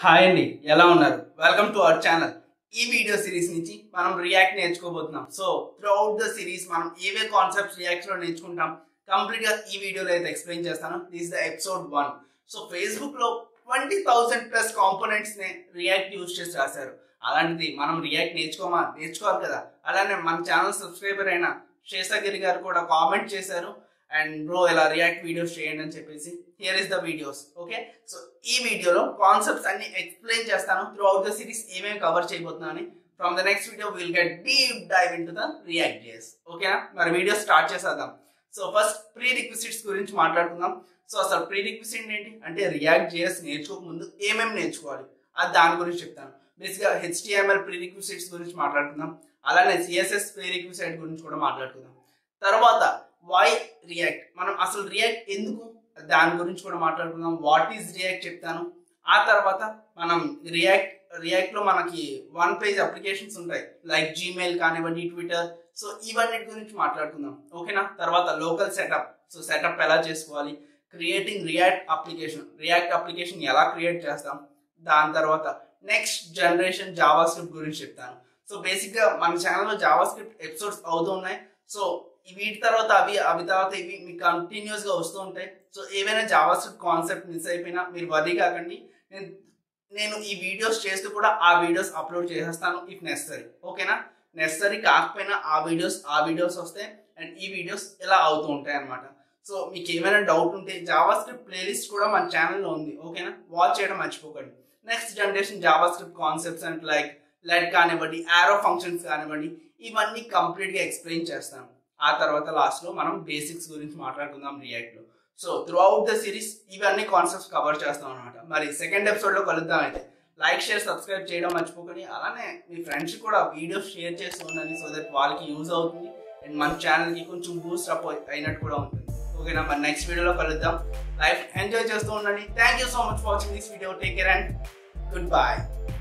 hi అండి ఎలా ఉన్నారు వెల్కమ్ టు అవర్ ఛానల్ ఈ వీడియో సిరీస్ నుంచి మనం రియాక్ట్ నేర్చుకోబోతున్నాం సో త్రూఅవుట్ ద సిరీస్ మనం ఏవే కాన్సెప్ట్స్ రియాక్ట్ లో నేర్చుకుంటాం కంప్లీట్ గా ఈ వీడియోలో అయితే ఎక్స్ప్లెయిన్ చేస్తాను this the episode one so Facebook లో ట్వంటీ థౌసండ్ ప్లస్ కాంపోనెంట్స్ నే రియాక్ట్ యూజ్ చేసి రాశారు అలాంటిది మనం రియాక్ట్ నేర్చుకోమా నేర్చుకోవాలి కదా అలానే మన ఛానల్ సబ్స్క్రైబర్ అయిన శేషగిరి గారు కూడా కామెంట్ చేశారు అండ్ బ్రో ఇలా రియాక్ట్ వీడియోస్ చేయండి అని చెప్పేసి here is the videos okay so ఈ వీడియోలో కాన్సెప్ట్స్ అన్ని ఎక్స్ప్లెయిన్ చేస్తాను త్రూ అవుట్ ద సిరీస్ ఏమేమి కవర్ చేయబోతున్నాను from the next video will get deep dive into the React చేస్ ఓకేనా మరి వీడియో స్టార్ట్ చేసేద్దాం సో ఫస్ట్ ప్రీ రిక్విజిట్స్ గురించి మాట్లాడుకుందాం సో అసలు ప్రీ రిక్విజిట్ ఏంటి అంటే రియాక్ట్ జేఎస్ నేర్చుకోక ముందు ఏమేమి నేర్చుకోవాలి అది దాని గురించి చెప్తాను బేసిక్గా హెచ్టిఎంఎల్ ప్రీ రిక్విజిట్స్ గురించి మాట్లాడుకుందాం అలానే సిఎస్ఎస్ ప్రీ రిక్విజిట్ గురించి కూడా మాట్లాడుకుందాం తర్వాత వై రియాక్ట్ మనం అసలు రియాక్ట్ ఎందుకు దాని గురించి కూడా మాట్లాడుకుందాం వాట్ ఈజ్ రియాక్ట్ చెప్తాను ఆ తర్వాత మనం రియాక్ట్ రియాక్ట్ లో మనకి వన్ పేజ్ అప్లికేషన్స్ ఉంటాయి లైక్ జీమెయిల్ కానివ్వండి ట్విట్టర్ సో ఇవన్నిటి గురించి మాట్లాడుకుందాం ఓకేనా తర్వాత లోకల్ సెటప్ సో సెటప్ ఎలా చేసుకోవాలి creating React application React application ఎలా క్రియేట్ చేస్తాం దాని తర్వాత నెక్స్ట్ జనరేషన్ జావా స్క్రిప్ట్ గురించి చెప్తాను సో బేసిక్ గా మన ఛానల్లో జావా స్క్రిప్ట్ ఎపిసోడ్స్ అవుతూ ఉన్నాయి సో వీటి తర్వాత అవి అవి తర్వాత ఇవి మీకు కంటిన్యూస్ గా వస్తూ ఉంటాయి సో ఏవైనా జావా స్క్రిప్ట్ కాన్సెప్ట్ మిస్ అయిపోయినా మీరు వరీ కాకండి నేను నేను ఈ వీడియోస్ చేస్తూ కూడా ఆ వీడియోస్ అప్లోడ్ చేసేస్తాను ఇఫ్ నెసరీ ఓకేనా నెసరీ కాకపోయినా ఆ వీడియోస్ ఆ వీడియోస్ వస్తాయి అండ్ ఈ వీడియోస్ ఇలా అవుతూ ఉంటాయి అనమాట సో మీకు ఏమైనా డౌట్ ఉంటే జావా స్క్రిప్ట్ ప్లేలిస్ట్ కూడా మన ఛానల్లో ఉంది ఓకేనా వాచ్ చేయడం మర్చిపోకండి next generation JavaScript concepts and like let కానివ్వండి ఆరో ఫంక్షన్స్ కానివ్వండి ఇవన్నీ కంప్లీట్గా ఎక్స్ప్లెయిన్ చేస్తాను ఆ తర్వాత లాస్ట్లో మనం బేసిక్స్ గురించి మాట్లాడుకుందాం రియాక్ట్లో so throughout the series ఇవన్నీ కాన్సెప్ట్స్ కవర్ చేస్తాం అనమాట మరి సెకండ్ ఎపిసోడ్లో కలుద్దాం అయితే లైక్ షేర్ సబ్స్క్రైబ్ చేయడం మర్చిపోకండి అలానే మీ ఫ్రెండ్స్ కూడా వీడియోస్ షేర్ చేస్తూ ఉండండి సో దట్ వాళ్ళకి యూజ్ అవుతుంది అండ్ మన ఛానల్కి కొంచెం బూస్ట్ అప్ అయినట్టు కూడా ఉంటుంది ఓకేనా మరి నెక్స్ట్ వీడియోలో కలుద్దాం లైఫ్ ఎంజాయ్ చేస్తూ ఉండండి thank you so much for watching this video take care and good bye